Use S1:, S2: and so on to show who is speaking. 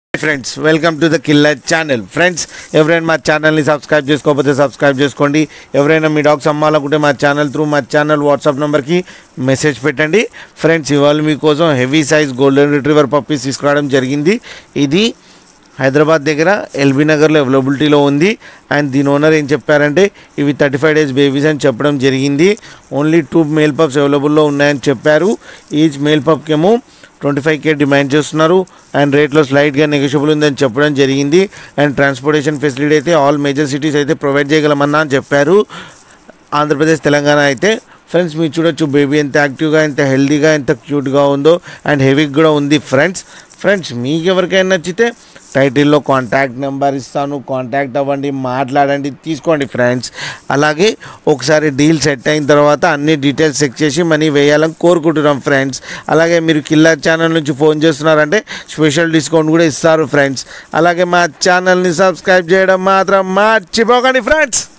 S1: friends welcome to the killer channel friends ఎవరైనా మా ఛానల్ని సబ్స్క్రైబ్ చేసుకోకపోతే సబ్స్క్రైబ్ చేసుకోండి ఎవరైనా మీ డాగ్స్ అమ్మాలనుకుంటే మా ఛానల్ త్రూ మా ఛానల్ వాట్సాప్ నెంబర్కి మెసేజ్ పెట్టండి ఫ్రెండ్స్ ఇవాళ మీకోసం heavy size golden retriever puppies తీసుకురావడం జరిగింది ఇది హైదరాబాద్ దగ్గర ఎల్బీ నగర్లో అవైలబిలిటీలో ఉంది అండ్ దీని ఓనర్ ఏం చెప్పారంటే ఇవి థర్టీ ఫైవ్ డేస్ బేబీస్ అని చెప్పడం జరిగింది ఓన్లీ టూ మేల్ పప్స్ అవైలబుల్లో ఉన్నాయని చెప్పారు ఈచ్ మేల్ పప్కేమో ట్వంటీ ఫైవ్ కే డిమాండ్ చేస్తున్నారు అండ్ రేట్లో స్లైట్గా నెగోషియబుల్ ఉందని చెప్పడం జరిగింది అండ్ ట్రాన్స్పోర్టేషన్ ఫెసిలిటీ అయితే ఆల్ మేజర్ సిటీస్ అయితే ప్రొవైడ్ చేయగలమన్నా అని చెప్పారు ఆంధ్రప్రదేశ్ తెలంగాణ అయితే ఫ్రెండ్స్ మీరు చూడొచ్చు బేబీ ఎంత యాక్టివ్గా ఎంత హెల్దీగా ఎంత క్యూట్గా ఉందో అండ్ హెవీగా కూడా ఉంది ఫ్రెండ్స్ ఫ్రెండ్స్ మీకు ఎవరికైనా నచ్చితే టైటిల్లో కాంటాక్ట్ నెంబర్ ఇస్తాను కాంటాక్ట్ అవ్వండి మాట్లాడండి తీసుకోండి ఫ్రెండ్స్ అలాగే ఒకసారి డీల్ సెట్ అయిన తర్వాత అన్ని డీటెయిల్స్ చెక్ చేసి మనీ వేయాలని కోరుకుంటున్నాం ఫ్రెండ్స్ అలాగే మీరు కిల్లర్ ఛానల్ నుంచి ఫోన్ చేస్తున్నారంటే స్పెషల్ డిస్కౌంట్ కూడా ఇస్తారు ఫ్రెండ్స్ అలాగే మా ఛానల్ని సబ్స్క్రైబ్ చేయడం మాత్రం మర్చిపోకండి ఫ్రెండ్స్